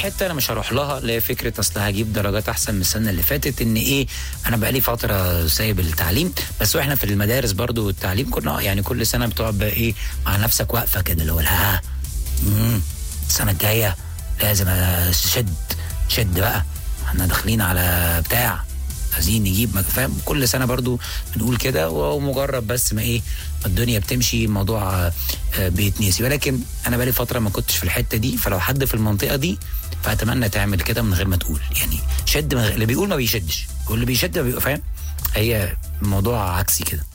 حته انا مش هروح لها اللي هي فكره اصل هجيب درجات احسن من السنه اللي فاتت ان ايه انا بقالي فتره سايب التعليم بس واحنا في المدارس برضو والتعليم كنا يعني كل سنه بتقعد بقى ايه مع نفسك واقفه كده اللي هو ها مم، السنه الجايه لازم اشد شد بقى احنا داخلين على بتاع عايزين نجيب ما فاهم كل سنه برضو بنقول كده ومجرد بس ما ايه ما الدنيا بتمشي الموضوع آه، آه، بيتنسي ولكن انا بقالي فتره ما كنتش في الحته دي فلو حد في المنطقه دي فاتمنى تعمل كده من غير ما تقول يعني شد من غير اللي بيقول ما بيشدش واللي بيشد ما بيبقى فاهم هي الموضوع عكسي كده